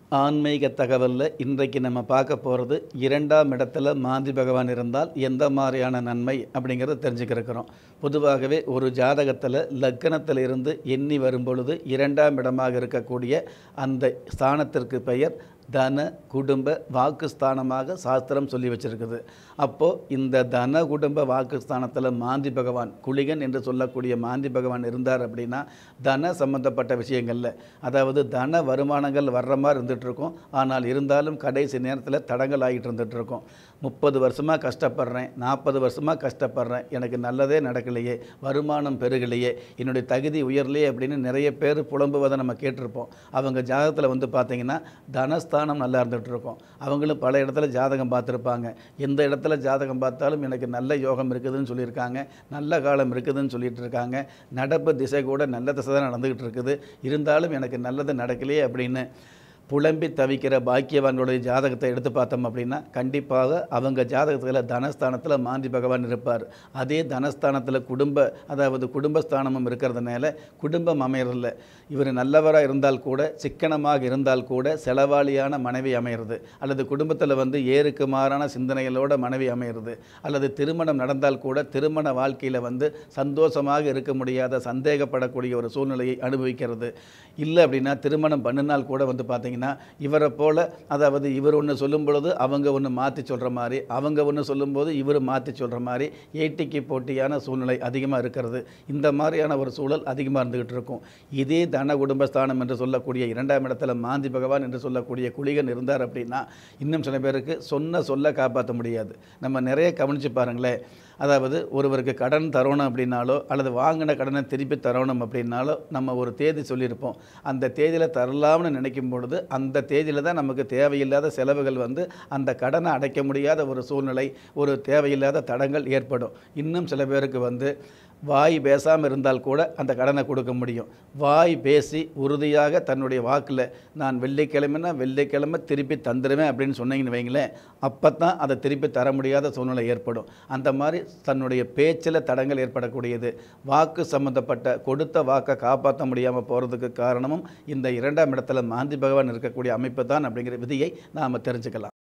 ஆன்மீக தகவலில் இன்றைக்கு நம்ம பார்க்க போகிறது இரண்டாம் இடத்துல மாந்தி பகவான் இருந்தால் எந்த மாதிரியான நன்மை அப்படிங்கிறத தெரிஞ்சுக்கிறோம் பொதுவாகவே ஒரு ஜாதகத்தில் லக்கணத்தில் இருந்து எண்ணி வரும் பொழுது இரண்டாம் இடமாக இருக்கக்கூடிய அந்த ஸ்தானத்திற்கு பெயர் தன குடும்ப வாக்குஸ்தானமாக சாஸ்திரம் சொல்லி வச்சிருக்குது அப்போது இந்த தன குடும்ப வாக்குஸ்தானத்தில் மாந்தி பகவான் குளிகன் என்று சொல்லக்கூடிய மாந்தி பகவான் இருந்தார் அப்படின்னா தன சம்பந்தப்பட்ட விஷயங்களில் அதாவது தன வருமானங்கள் வர்ற மாதிரி இருந்துகிட்டு இருக்கும் ஆனால் இருந்தாலும் கடைசி நேரத்தில் தடங்கள் ஆகிட்டு இருந்துகிட்டு இருக்கும் முப்பது வருஷமாக கஷ்டப்படுறேன் நாற்பது வருஷமாக கஷ்டப்படுறேன் எனக்கு நல்லதே நடக்கலையே வருமானம் பெருகலையே என்னுடைய தகுதி உயரலையே அப்படின்னு நிறைய பேர் புலம்புவதை நம்ம கேட்டிருப்போம் அவங்க ஜாதகத்தில் வந்து பார்த்தீங்கன்னா தனஸ்தானம் நல்லா இருந்துகிட்டு இருக்கும் அவங்களும் பல இடத்துல ஜாதகம் பார்த்துருப்பாங்க எந்த இடத்துல ஜாதகம் பார்த்தாலும் எனக்கு நல்ல யோகம் இருக்குதுன்னு சொல்லியிருக்காங்க நல்ல காலம் இருக்குதுன்னு சொல்லிட்டு இருக்காங்க நடப்பு திசை கூட நல்ல திசை தான் நடந்துக்கிட்டு இருக்குது இருந்தாலும் எனக்கு நல்லது நடக்கலையே அப்படின்னு புலம்பி தவிக்கிற பாக்கியவான்களுடைய ஜாதகத்தை எடுத்து பார்த்தோம் அப்படின்னா கண்டிப்பாக அவங்க ஜாதகத்தில் தனஸ்தானத்தில் மாந்தி பகவான் இருப்பார் அதே தனஸ்தானத்தில் குடும்ப அதாவது குடும்பஸ்தானமும் இருக்கிறதுனால குடும்பம் அமையறதில்ல இவர் நல்லவராக இருந்தால் கூட சிக்கனமாக இருந்தால் கூட செலவாளியான மனைவி அமையிறது அல்லது குடும்பத்தில் வந்து ஏருக்கு மாறான சிந்தனைகளோட மனைவி அமையிறது அல்லது திருமணம் நடந்தால் கூட திருமண வாழ்க்கையில் வந்து சந்தோஷமாக இருக்க முடியாத சந்தேகப்படக்கூடிய ஒரு சூழ்நிலையை அனுபவிக்கிறது இல்லை அப்படின்னா திருமணம் பண்ணினால் கூட வந்து பார்த்தீங்கன்னா இவரை போல் அதாவது இவர் ஒன்று சொல்லும் பொழுது அவங்க ஒன்று மாற்றி சொல்கிற மாதிரி அவங்க ஒன்று சொல்லும்போது இவர் மாற்றி சொல்கிற மாதிரி ஏட்டிக்கு போட்டியான சூழ்நிலை அதிகமாக இருக்கிறது இந்த மாதிரியான ஒரு சூழல் அதிகமாக இருந்துகிட்டு இருக்கும் இதே தன குடும்பஸ்தானம் என்று சொல்லக்கூடிய இரண்டாம் இடத்துல மாந்தி பகவான் என்று சொல்லக்கூடிய குளிகன் இருந்தார் அப்படின்னா இன்னும் சில பேருக்கு சொன்ன சொல்ல காப்பாற்ற முடியாது நம்ம நிறைய கவனித்து பாருங்களேன் அதாவது ஒருவருக்கு கடன் தரணும் அப்படின்னாலோ அல்லது வாங்கின கடனை திருப்பி தரணும் அப்படின்னாலோ நம்ம ஒரு தேதி சொல்லியிருப்போம் அந்த தேதியில் தரலாம்னு நினைக்கும் பொழுது அந்த தேதியில் தான் நமக்கு தேவையில்லாத செலவுகள் வந்து அந்த கடனை அடைக்க முடியாத ஒரு சூழ்நிலை ஒரு தேவையில்லாத தடங்கள் ஏற்படும் இன்னும் சில பேருக்கு வந்து வாய் பேசாமல் இருந்தால் கூட அந்த கடனை கொடுக்க முடியும் வாய் பேசி உறுதியாக தன்னுடைய வாக்கில் நான் வெள்ளிக்கிழமைனா வெள்ளிக்கிழமை திருப்பி தந்துடுவேன் அப்படின்னு சொன்னீங்கன்னு வைங்களேன் அப்போ தான் அதை திருப்பி தர முடியாத சூழ்நிலை ஏற்படும் அந்த மாதிரி தன்னுடைய பேச்சில் தடங்கள் ஏற்படக்கூடியது வாக்கு சம்மந்தப்பட்ட கொடுத்த வாக்கை காப்பாற்ற முடியாமல் போகிறதுக்கு காரணமும் இந்த இரண்டாம் இடத்துல மாந்தி பகவான் இருக்கக்கூடிய அமைப்பு தான் அப்படிங்கிற விதியை நாம் தெரிஞ்சுக்கலாம்